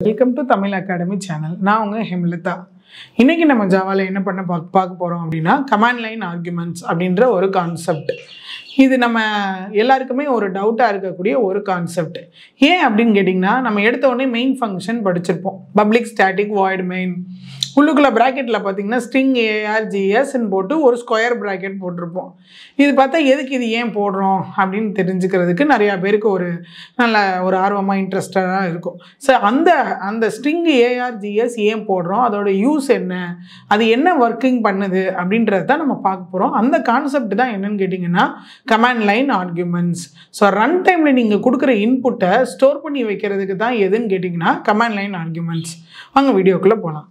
welcome to Tamil academy channel நான் உங்கள் ஹெம்லதா இன்னைக்கு நம்ம ஜாவால என்ன பண்ண பார்க்க பார்க்க போகிறோம் அப்படின்னா கமாண்ட் லைன் ஆர்குமெண்ட்ஸ் அப்படின்ற ஒரு கான்செப்ட் இது நம்ம எல்லாருக்குமே ஒரு டவுட்டாக இருக்கக்கூடிய ஒரு கான்செப்ட் ஏன் அப்படின்னு கேட்டிங்கன்னா நம்ம எடுத்த உடனே மெயின் ஃபங்க்ஷன் படிச்சிருப்போம் பப்ளிக் ஸ்டாட்டிக் வாய்டு மெயின் உள்ளுக்குள்ள ப்ராக்கெட்டில் பார்த்தீங்கன்னா ஸ்ட்ரிங் ஏஆர்ஜிஎஸ்ன்னு போட்டு ஒரு ஸ்கொயர் ப்ராக்கெட் போட்டிருப்போம் இது பார்த்தா எதுக்கு இது ஏன் போடுறோம் அப்படின்னு தெரிஞ்சுக்கிறதுக்கு நிறையா பேருக்கு ஒரு நல்ல ஒரு ஆர்வமாக இன்ட்ரெஸ்டடாக இருக்கும் ஸோ அந்த அந்த ஸ்ட்ரிங் ஏஆர்ஜிஎஸ் ஏன் போடுறோம் அதோட யூஸ் என்ன அது என்ன ஒர்க்கிங் பண்ணுது அப்படின்றத தான் நம்ம பார்க்க போகிறோம் அந்த கான்செப்ட் தான் என்னன்னு கேட்டிங்கன்னா command line arguments so run டைமில் நீங்கள் கொடுக்குற இன்புட்டை ஸ்டோர் பண்ணி வைக்கிறதுக்கு தான் எதுன்னு கேட்டிங்கன்னா கமாண்ட் லைன் ஆர்குமெண்ட்ஸ் வாங்க வீடியோக்குள்ளே போகலாம்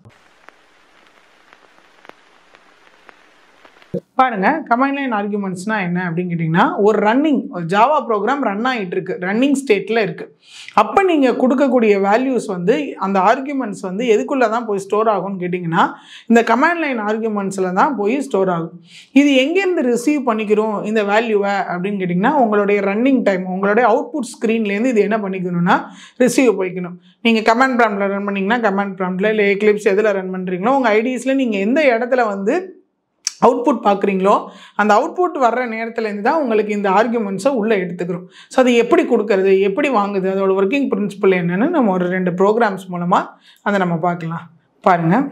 பாருங்க கமாண்ட் லைன் ஆர்குமெண்ட்ஸ்னா என்ன அப்படின்னு கேட்டிங்கன்னா ஒரு ரன்னிங் ஒரு ஜாவா ப்ரோக்ராம் ரன் ஆகிட்டு இருக்கு ரன்னிங் ஸ்டேட்டில் இருக்கு அப்போ நீங்கள் கொடுக்கக்கூடிய வேல்யூஸ் வந்து அந்த ஆர்குமெண்ட்ஸ் வந்து எதுக்குள்ளே தான் போய் ஸ்டோர் ஆகும்னு கேட்டிங்கன்னா இந்த கமாண்ட் லைன் ஆர்குமெண்ட்ஸில் தான் போய் ஸ்டோர் ஆகும் இது எங்கேருந்து ரிசீவ் பண்ணிக்கிறோம் இந்த வேல்யூவை அப்படின்னு கேட்டிங்கன்னா உங்களுடைய ரன்னிங் டைம் உங்களுடைய அவுட்புட் ஸ்க்ரீன்லேருந்து இது என்ன பண்ணிக்கணும்னா ரிசீவ் போய்க்கணும் நீங்கள் கமாண்ட் ப்ராம்ப்டில் ரன் பண்ணிங்கன்னா கமாண்ட் ப்ராம்ப்டில் இல்லை எக்லிப்ஸ் எதில் ரன் பண்ணுறீங்களோ உங்கள் ஐடிஸில் நீங்கள் எந்த இடத்துல வந்து அவுட்புட் பார்க்குறீங்களோ அந்த அவுட்புட் வர்ற நேரத்துலேருந்து தான் உங்களுக்கு இந்த ஆர்குமெண்ட்ஸை உள்ளே எடுத்துக்கிறோம் ஸோ அது எப்படி கொடுக்கறது எப்படி வாங்குது அதோட ஒர்க்கிங் பிரின்சிபல் என்னன்னு நம்ம ஒரு ரெண்டு ப்ரோக்ராம்ஸ் மூலமாக அதை நம்ம பார்க்கலாம் பாருங்கள்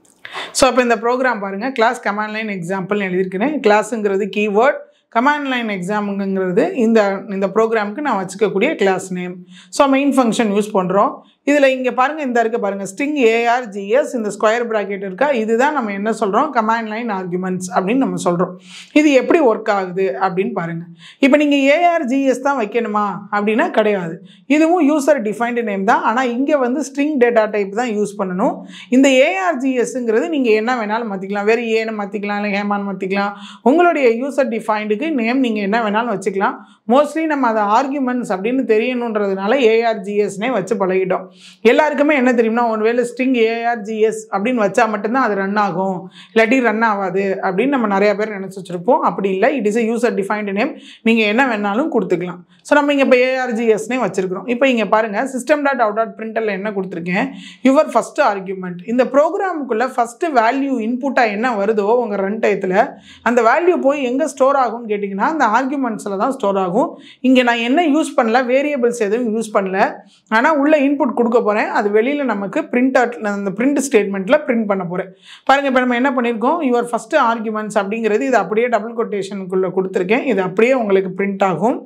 ஸோ அப்போ இந்த ப்ரோக்ராம் பாருங்கள் கிளாஸ் கமாண்ட் லைன் எக்ஸாம்பிள்னு எழுதியிருக்கிறேன் கிளாஸுங்கிறது கீவேர்ட் கமாண்ட் லைன் எக்ஸாமுங்கிறது இந்த இந்த ப்ரோக்ராமுக்கு நான் வச்சுக்கக்கூடிய class name so main function use பண்ணுறோம் இதில் இங்கே பாருங்கள் இந்த இருக்குது பாருங்கள் ஸ்ட்ரிங் ஏஆர்ஜிஎஸ் இந்த ஸ்கொயர் ப்ராக்கெட் இருக்கா இதுதான் நம்ம என்ன சொல்கிறோம் கமாண்ட் லைன் ஆர்குமெண்ட்ஸ் அப்படின்னு நம்ம சொல்கிறோம் இது எப்படி ஒர்க் ஆகுது அப்படின்னு பாருங்கள் இப்போ நீங்கள் ஏஆர்ஜிஎஸ் தான் வைக்கணுமா அப்படின்னா கிடையாது இதுவும் யூசர் டிஃபைன்டு நேம் தான் ஆனால் இங்கே வந்து ஸ்ட்ரிங் டேட்டா டைப் தான் யூஸ் பண்ணணும் இந்த ஏஆர்ஜிஎஸ்ங்கிறது நீங்கள் என்ன வேணாலும் மாற்றிக்கலாம் வேறு ஏன்னு மாற்றிக்கலாம் இல்லை ஹேமான்னு மாற்றிக்கலாம் உங்களுடைய யூசர் டிஃபைண்டுக்கு நேம் நீங்கள் என்ன வேணாலும் வச்சுக்கலாம் மோஸ்ட்லி நம்ம அதை ஆர்குமெண்ட்ஸ் அப்படின்னு தெரியணுன்றதுனால ஏஆர்ஜிஎஸ்னே வச்சு பழகிட்டோம் எல்லாருக்குமே என்ன தெரியும்னா ஒருவேளை ஸ்ட்ரிங் ஏஆர்ஜிஎஸ் அப்படின்னு வச்சா மட்டும்தான் அது ரன் ஆகும் இல்லாட்டி ரன் ஆகாது அப்படின்னு நம்ம நிறைய பேர் நினச்சி வச்சுருப்போம் அப்படி இல்லை it is a user defined name நீங்கள் என்ன வேணாலும் கொடுத்துக்கலாம் ஸோ நம்ம இங்கே இப்போ ஏஆர்ஜிஎஸ்னே வச்சுருக்கிறோம் இப்போ இங்கே பாருங்கள் சிஸ்டம் டாட் அவுட் டாட் பிரிண்டரில் என்ன கொடுத்துருக்கேன் யுவர் ஃபஸ்ட்டு ஆர்குமெண்ட் இந்த ப்ரோக்ராமுக்குள்ளே ஃபஸ்ட்டு வேல்யூ இன்புட்டாக என்ன வருதோ உங்கள் ரன் டயத்தில் அந்த வேல்யூ போய் எங்கே ஸ்டோர் ஆகும்னு கேட்டிங்கன்னா அந்த ஆர்குமெண்ட்ஸில் தான் ஸ்டோர் ஆகும் இங்கே நான் என்ன யூஸ் பண்ணல வேரியபிள்ஸ் எதுவும் யூஸ் பண்ணல ஆனால் உள்ள இன்புட் கொடுக்க போகிறேன் அது வெளியில் நமக்கு பிரிண்ட் அவுட் அந்த பிரிண்ட் ஸ்டேட்மெண்ட்டில் பிரிண்ட் பண்ண போகிறேன் பாருங்கள் இப்போ நம்ம என்ன பண்ணியிருக்கோம் யுவர் ஃபஸ்ட்டு ஆர்குமெண்ட்ஸ் அப்படிங்கிறது இது அப்படியே டபுள் கொட்டேஷனுக்குள்ளே கொடுத்துருக்கேன் இது அப்படியே உங்களுக்கு பிரிண்ட் ஆகும்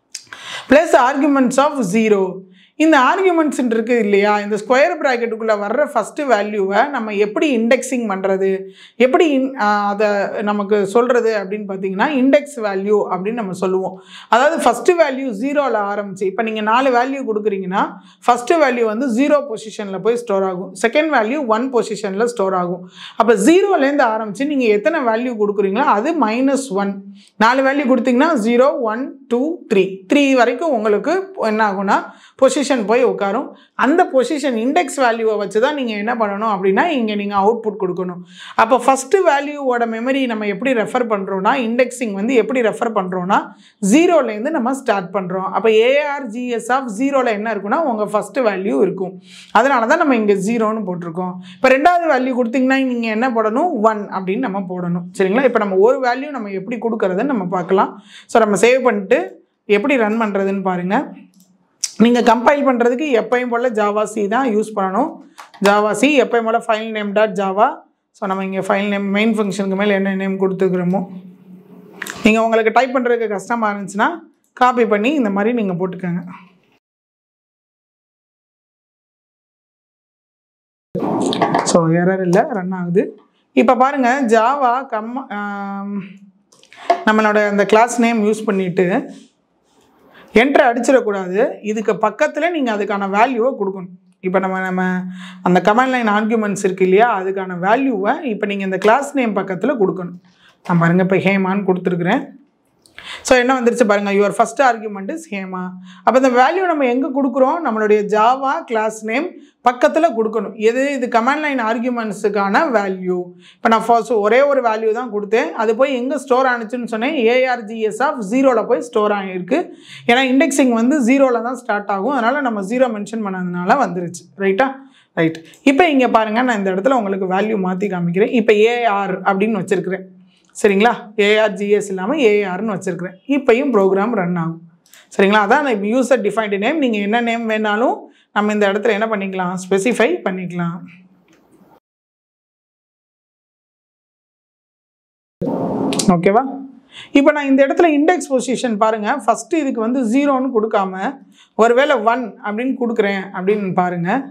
ப்ளஸ் ஆர்குமெண்ட்ஸ் ஆஃப் ஜீரோ இந்த ஆர்குமெண்ட்ஸ் இருக்குது இல்லையா இந்த ஸ்கொயர் ப்ராக்கெட்டுக்குள்ளே வர்ற ஃபஸ்ட்டு வேல்யூவை நம்ம எப்படி இண்டெக்ஸிங் பண்ணுறது எப்படி in- ஆஹ் அதை நமக்கு சொல்கிறது அப்படின்னு பார்த்தீங்கன்னா இண்டெக்ஸ் வேல்யூ அப்படின்னு நம்ம சொல்லுவோம் அதாவது ஃபஸ்ட்டு வேல்யூ ஜீரோவில் ஆரம்பிச்சு இப்போ நீங்கள் நாலு வேல்யூ கொடுக்குறீங்கன்னா ஃபஸ்ட்டு வேல்யூ வந்து ஜீரோ பொசிஷனில் போய் ஸ்டோர் ஆகும் செகண்ட் வேல்யூ ஒன் பொசிஷனில் ஸ்டோர் ஆகும் அப்போ ஜீரோலேருந்து ஆரம்பித்து நீங்கள் எத்தனை வேல்யூ கொடுக்குறீங்களோ அது மைனஸ் ஒன் நாலு வேல்யூ கொடுத்தீங்கன்னா zero one two three three வரைக்கும் உங்களுக்கு என்ன ஆகும்னா பொசிஷன் போய் உட்காரும் அந்த பொசிஷன் இண்டெக்ஸ் வேல்யூவை வச்சு தான் நீங்கள் என்ன பண்ணணும் அப்படின்னா இங்கே நீங்கள் அவுட்புட் கொடுக்கணும் அப்போ ஃபஸ்ட்டு வேல்யூவோட மெமரி நம்ம எப்படி ரெஃபர் பண்ணுறோன்னா இண்டெக்ஸிங் வந்து எப்படி ரெஃபர் பண்ணுறோன்னா ஜீரோலேருந்து நம்ம ஸ்டார்ட் பண்ணுறோம் அப்போ ஏஆர்ஜிஎஸ் ஆஃப் ஜீரோவில் என்ன இருக்குன்னா உங்கள் ஃபஸ்ட்டு வேல்யூ இருக்கும் அதனால தான் நம்ம இங்கே ஜீரோன்னு போட்டிருக்கோம் இப்போ ரெண்டாவது வேல்யூ கொடுத்தீங்கன்னா நீங்கள் என்ன போடணும் ஒன் அப்படின்னு நம்ம போடணும் சரிங்களா இப்போ நம்ம ஒரு வேல்யூ நம்ம எப்படி கொடுக்கறதுன்னு நம்ம பார்க்கலாம் ஸோ நம்ம சேவ் பண்ணிட்டு எப்படி ரன் பண்ணுறதுன்னு பாருங்கள் நீங்கள் கம்பைல் பண்ணுறதுக்கு எப்பயும் போல் ஜாவா சி தான் யூஸ் பண்ணணும் ஜாவா சி எப்பயும் போல் file name dot Java so நம்ம இங்கே ஃபைல் நேம் மெயின் ஃபங்க்ஷனுக்கு மேலே என்ன நேம் கொடுத்துக்கிறோமோ நீங்கள் உங்களுக்கு டைப் பண்ணுறதுக்கு கஷ்டமாக இருந்துச்சுன்னா காப்பி பண்ணி இந்த மாதிரி நீங்கள் போட்டுக்கோங்க ஸோ எரர் இல்லை ரன் ஆகுது இப்போ பாருங்கள் ஜாவா கம் ஆம், நம்மளோட அந்த கிளாஸ் நேம் யூஸ் பண்ணிவிட்டு என்ட்ரு அடிச்சிடக்கூடாது இதுக்கு பக்கத்தில் நீங்கள் அதுக்கான வேல்யூவை கொடுக்கணும் இப்போ நம்ம நம்ம அந்த கமாண்ட் லைன் ஆர்குமெண்ட்ஸ் இருக்கு இல்லையா அதுக்கான வேல்யூவை இப்போ நீங்கள் இந்த கிளாஸ் நேம் பக்கத்தில் கொடுக்கணும் நான் பாருங்கள் இப்போ ஹேமான்னு கொடுத்துருக்குறேன் ஸோ என்ன வந்துருச்சு பாருங்கள் your first argument is Hema அப்போ இந்த வேல்யூ நம்ம எங்கே கொடுக்குறோம் நம்மளுடைய ஜாவா கிளாஸ் நேம் பக்கத்தில் கொடுக்கணும் எது இது கமாண்ட் லைன் ஆர்குமெண்ட்ஸுக்கான வேல்யூ இப்போ நான் ஃபர்ஸ்ட் ஒரே ஒரு வேல்யூ தான் கொடுத்தேன் அது போய் எங்கே ஸ்டோர் ஆனிச்சுன்னு சொன்னேன் ஏஆர்ஜிஎஸ் ஆஃப் ஜீரோவில் போய் ஸ்டோர் ஆகிருக்கு ஏன்னா இண்டெக்ஸிங் வந்து ஜீரோவில் தான் ஸ்டார்ட் ஆகும் அதனால் நம்ம ஜீரோ மென்ஷன் பண்ணதுனால வந்துருச்சு ரைட்டா ரைட் இப்போ இங்கே பாருங்கள் நான் இந்த இடத்துல உங்களுக்கு வேல்யூ மாற்றி காமிக்கிறேன் இப்போ ஏஆர் அப்படின்னு வச்சுருக்கிறேன் சரிங்களா ஏஆர்ஜிஎஸ் இல்லாமல் ஏஆர்னு வச்சுருக்கிறேன் இப்போயும் ப்ரோக்ராம் ரன் ஆகும் சரிங்களா அதான் இப்போ யூசர் டிஃபைன்டு நேம் நீங்கள் என்ன நேம் வேணாலும் நம்ம இந்த இடத்துல என்ன பண்ணிக்கலாம் ஸ்பெசிஃபை பண்ணிக்கலாம் ஓகேவா இப்போ நான் இந்த இடத்துல இண்டெக்ஸ் பொசிஷன் பாருங்கள் ஃபஸ்ட்டு இதுக்கு வந்து ஜீரோன்னு கொடுக்காம ஒருவேளை ஒன் அப்படின்னு கொடுக்குறேன் அப்படின்னு பாருங்கள்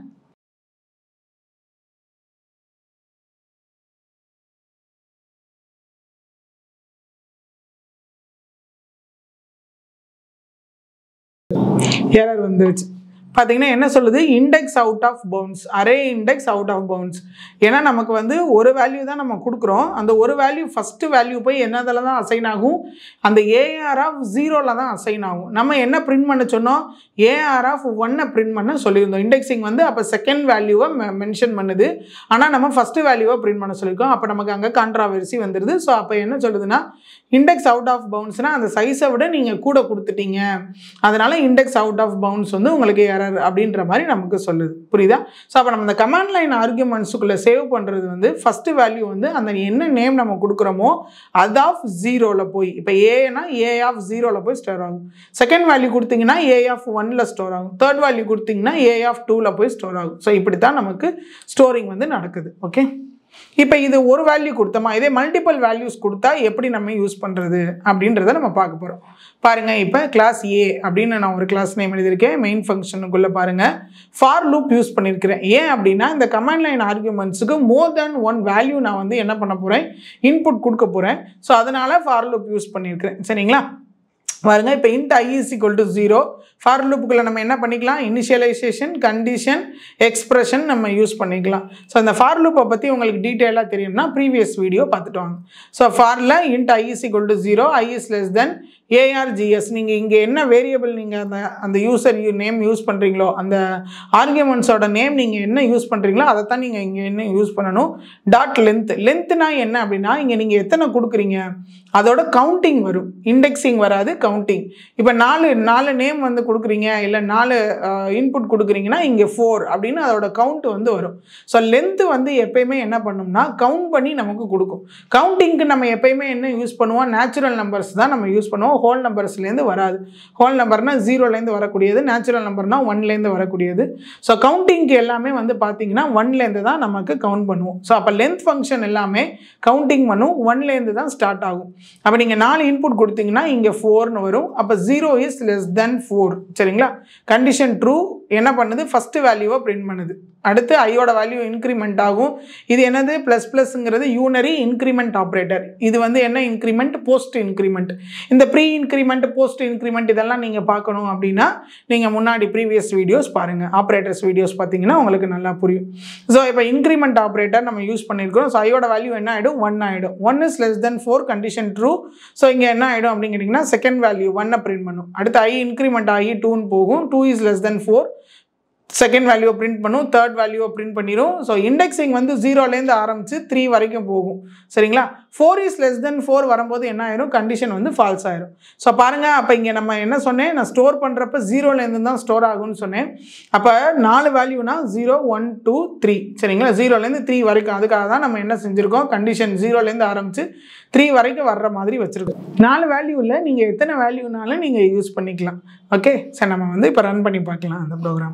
எரர் வந்துருச்சு பார்த்தீங்கன்னா என்ன சொல்லுது index out of bounds array index out of bounds ஏன்னா நமக்கு வந்து ஒரு வேல்யூ தான் நம்ம கொடுக்குறோம் அந்த ஒரு வேல்யூ ஃபஸ்ட்டு வேல்யூ போய் என்னதில் தான் அசைன் ஆகும் அந்த ஏஆர் ஆஃப் ஜீரோவில் தான் அசைன் ஆகும் நம்ம என்ன பிரிண்ட் பண்ண சொன்னோம் ஏஆர் ஆஃப் ஒன்னை பிரிண்ட் பண்ண சொல்லியிருந்தோம் இண்டெக்ஸிங் வந்து அப்போ செகண்ட் வேல்யூவை மென்ஷன் பண்ணுது ஆனால் நம்ம ஃபஸ்ட்டு வேல்யூவை பிரிண்ட் பண்ண சொல்லியிருக்கோம் அப்போ நமக்கு அங்கே கான்ட்ராவர்சி வந்துடுது ஸோ அப்போ என்ன சொல்லுதுன்னா இண்டெக்ஸ் அவுட் ஆஃப் பவுன்ஸ்னால் அந்த சைஸை விட நீங்கள் கூட கொடுத்துட்டீங்க அதனால் இண்டெக்ஸ் அவுட் ஆஃப் பவுன்ஸ் வந்து உங்களுக்கு எரர் அப்படின்ற மாதிரி நமக்கு சொல்லுது புரியுதா ஸோ அப்போ நம்ம இந்த கமாண்ட் லைன் ஆர்குமெண்ட்ஸுக்குள்ளே சேவ் பண்ணுறது வந்து ஃபஸ்ட்டு வேல்யூ வந்து அந்த என்ன நேம் நம்ம கொடுக்குறோமோ அது ஆஃப் ஜீரோவில் போய் இப்போ ஏனா ஏ ஆஃப் ஜீரோவில் போய் ஸ்டோர் ஆகும் செகண்ட் வேல்யூ கொடுத்தீங்கன்னா ஏ ஆஃப் ஒனில் ஸ்டோர் ஆகும் தேர்ட் வேல்யூ கொடுத்தீங்கன்னா ஏ ஆஃப் டூவில் போய் ஸ்டோர் ஆகும் ஸோ இப்படி தான் நமக்கு ஸ்டோரிங் வந்து நடக்குது ஓகே இப்போ இது ஒரு வேல்யூ கொடுத்தோமா இதே மல்டிபிள் வேல்யூஸ் கொடுத்தா எப்படி நம்ம யூஸ் பண்ணுறது அப்படின்றத நம்ம பார்க்க போகிறோம் பாருங்கள் இப்போ கிளாஸ் ஏ அப்படின்னு நான் ஒரு கிளாஸ் நேம் எழுதியிருக்கேன் மெயின் ஃபங்க்ஷனுக்குள்ளே பாருங்கள் ஃபார் லூப் யூஸ் பண்ணியிருக்கிறேன் ஏன் அப்படின்னா இந்த கமாண்ட் லைன் ஆர்குமெண்ட்ஸுக்கு மோர் தேன் ஒன் வேல்யூ நான் வந்து என்ன பண்ண போகிறேன் இன்புட் கொடுக்க போகிறேன் ஸோ அதனால் ஃபார் லூப் யூஸ் பண்ணியிருக்கிறேன் சரிங்களா பாருங்க இப்போ int I is equal to zero for லூப்புக்குள்ளே நம்ம என்ன பண்ணிக்கலாம் இனிஷியலைசேஷன் கண்டிஷன் எக்ஸ்பிரஷன் நம்ம யூஸ் பண்ணிக்கலாம் ஸோ அந்த ஃபார் லூப்பை பற்றி உங்களுக்கு டீட்டெயிலாக தெரியும்னா ப்ரீவியஸ் வீடியோ பார்த்துட்டு வாங்க ஸோ ஃபாரில் int I is equal to zero I is less than A R G S நீங்கள் இங்கே என்ன வேரியபிள் நீங்கள் அந்த அந்த யூசர் யூ நேம் யூஸ் பண்ணுறீங்களோ அந்த ஆர்கியூமெண்ட்ஸோட நேம் நீங்கள் என்ன யூஸ் பண்ணுறீங்களோ அதை தான் நீங்கள் இங்கே என்ன யூஸ் பண்ணணும் டாட் லென்த் லென்த்னா என்ன அப்படின்னா இங்கே நீங்கள் எத்தனை கொடுக்குறீங்க அதோட கவுண்டிங் வரும் இண்டெக்ஸிங் வராது கவுண்டிங் இப்போ நாலு நாலு நேம் வந்து கொடுக்குறீங்க இல்லை நாலு இன்புட் கொடுக்குறீங்கன்னா இங்கே ஃபோர் அப்படின்னு அதோட கவுண்ட் வந்து வரும் ஸோ லென்த்து வந்து எப்பயுமே என்ன பண்ணும்னா கவுண்ட் பண்ணி நமக்கு கொடுக்கும் கவுண்டிங்க்கு நம்ம எப்பயுமே என்ன யூஸ் பண்ணுவோம் நேச்சுரல் நம்பர்ஸ் தான் நம்ம யூஸ் பண்ணுவோம் ஹோல் நம்பர்ஸ்லேருந்து வராது ஹோல் நம்பர்னா ஜீரோலேருந்து வரக்கூடியது நேச்சுரல் நம்பர்னா ஒன்லேருந்து வரக்கூடியது ஸோ கவுண்டிங்க்கு எல்லாமே வந்து பார்த்தீங்கன்னா ஒன்லேருந்து தான் நமக்கு கவுண்ட் பண்ணுவோம் ஸோ அப்போ லென்த் ஃபங்க்ஷன் எல்லாமே கவுண்டிங் பண்ணும் ஒன்லேருந்து தான் ஸ்டார்ட் ஆகும் அப்போ நீங்கள் நாலு இன்புட் கொடுத்தீங்கன்னா இங்கே ஃபோர்னு வரும் அப்போ zero is less than four சரிங்களா கண்டிஷன் ட்ரூ என்ன பண்ணுது ஃபஸ்ட்டு வேல்யூவை பிரிண்ட் பண்ணுது அடுத்து ஐயோட வேல்யூ இன்க்ரிமெண்ட் ஆகும் இது என்னது ப்ளஸ் ப்ளஸ்ங்கிறது யூனரி இன்க்ரிமெண்ட் ஆப்ரேட்டர் இது வந்து என்ன இன்க்ரிமெண்ட் போஸ்ட் இன்க்ரிமெண்ட் இந்த ப்ரீ இன்க்ரிமெண்ட் போஸ்ட் இன்க்ரிமெண்ட் இதெல்லாம் நீங்கள் பார்க்கணும் அப்படின்னா நீங்கள் முன்னாடி ப்ரீவியஸ் வீடியோஸ் பாருங்கள் ஆப்ரேட்டர்ஸ் வீடியோஸ் பார்த்தீங்கன்னா உங்களுக்கு நல்லா புரியும் ஸோ இப்போ இன்க்ரிமெண்ட் ஆப்ரேட்டர் நம்ம யூஸ் பண்ணியிருக்கிறோம் ஸோ ஐயோட வேல்யூ என்ன ஆகிடும் ஒன் ஆகிடும் one is less than four condition true so இங்கே என்ன ஆகிடும் அப்படின்னு கேட்டிங்கன்னா செகண்ட் வேல்யூ ஒன்னை பிரிண்ட் பண்ணும் அடுத்து ஐ இன்க்ரிமெண்ட் ஆகி டூன்னு போகும் two is less than four second வேல்யூவை பிரிண்ட் பண்ணும் தேர்ட் வேல்யூவை பிரிண்ட் பண்ணிடும் ஸோ இண்டெக்ஸிங் வந்து ஜீரோலேருந்து ஆரம்பித்து த்ரீ வரைக்கும் போகும் சரிங்களா four is less than four வரும்போது என்ன ஆயிரும் கண்டிஷன் வந்து ஃபால்ஸ் ஆயிரும் ஸோ பாருங்கள் அப்போ இங்கே நம்ம என்ன சொன்னேன் நான் ஸ்டோர் பண்ணுறப்ப ஜீரோலேருந்து தான் ஸ்டோர் ஆகும்னு சொன்னேன் அப்போ நாலு வேல்யூனா ஜீரோ ஒன் டூ த்ரீ சரிங்களா ஜீரோலேருந்து த்ரீ வரைக்கும் அதுக்காக தான் நம்ம என்ன செஞ்சுருக்கோம் கண்டிஷன் ஜீரோலேருந்து ஆரம்பித்து த்ரீ வரைக்கும் வர்ற மாதிரி வச்சுருக்கோம் நாலு வேல்யூவில் நீங்கள் எத்தனை வேல்யூனாலும் நீங்கள் யூஸ் பண்ணிக்கலாம் ஓகே சரி நம்ம வந்து இப்போ ரன் பண்ணி பார்க்கலாம் அந்த ப்ரோக்ராம்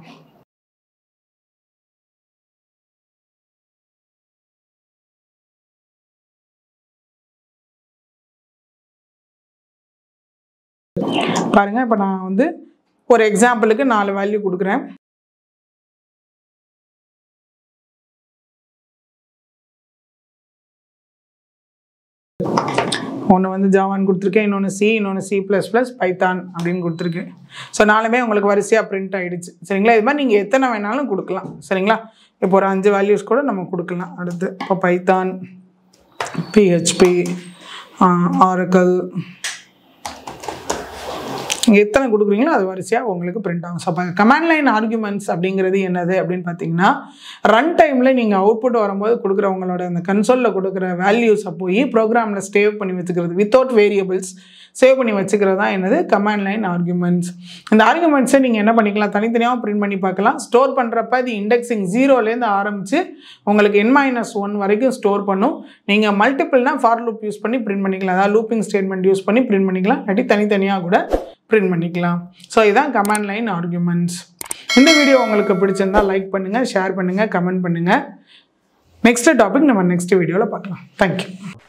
பாருங்க இப்போ நான் வந்து ஒரு எக்ஸாம்பிளுக்கு நாலு வேல்யூ கொடுக்குறேன் ஒன்று வந்து ஜாவான் கொடுத்துருக்கேன் இன்னொன்று சி இன்னொன்று சி ப்ளஸ் ப்ளஸ் பைத்தான் அப்படின்னு கொடுத்துருக்கேன் ஸோ நாலுமே உங்களுக்கு வரிசையாக பிரிண்ட் ஆகிடுச்சு சரிங்களா இது மாதிரி நீங்கள் எத்தனை வேணாலும் கொடுக்கலாம் சரிங்களா இப்போ ஒரு அஞ்சு வேல்யூஸ் கூட நம்ம கொடுக்கலாம் அடுத்து இப்போ பைத்தான் பிஹெச்பி ஆரக்கல் நீங்கள் எத்தனை கொடுக்குறீங்களோ அது வரிசையாக உங்களுக்கு பிரிண்ட் ஆகும் ஸோ அப்போ கமாண்ட் லைன் ஆர்குமெண்ட்ஸ் அப்படிங்கிறது என்னது அப்படின்னு பார்த்தீங்கன்னா ரன் டைமில் நீங்கள் அவுட்புட் வரும்போது கொடுக்குறவங்களோட அந்த கன்சோலில் கொடுக்குற வேல்யூஸை போய் ப்ரோக்ராமில் சேவ் பண்ணி வச்சுக்கிறது வித்தவுட் வேரியபிள்ஸ் சேவ் பண்ணி வச்சுக்கிறது தான் என்னது கமாண்ட் லைன் ஆர்குமெண்ட்ஸ் இந்த ஆர்குமெண்ட்ஸை நீங்கள் என்ன பண்ணிக்கலாம் தனித்தனியாக பிரிண்ட் பண்ணி பார்க்கலாம் ஸ்டோர் பண்ணுறப்ப இது இண்டெக்ஸிங் ஜீரோலேருந்து ஆரம்பித்து உங்களுக்கு என் மைனஸ் ஒன் வரைக்கும் ஸ்டோர் பண்ணும் நீங்கள் மல்டிபிள்னா ஃபார் லூப் யூஸ் பண்ணி பிரிண்ட் பண்ணிக்கலாம் அதாவது லூப்பிங் ஸ்டேட்மெண்ட் யூஸ் பண்ணி பிரிண்ட் பண்ணிக்கலாம் இல்லாட்டி தனித்தனியாக கூட பிரிண்ட் பண்ணிக்கலாம் ஸோ இதுதான் கமாண்ட் லைன் ஆர்குமெண்ட்ஸ் இந்த வீடியோ உங்களுக்கு பிடிச்சிருந்தா லைக் பண்ணுங்கள் ஷேர் பண்ணுங்கள் கமெண்ட் பண்ணுங்கள் நெக்ஸ்ட் டாபிக் நம்ம நெக்ஸ்ட் வீடியோவில் பார்க்கலாம் தேங்க்யூ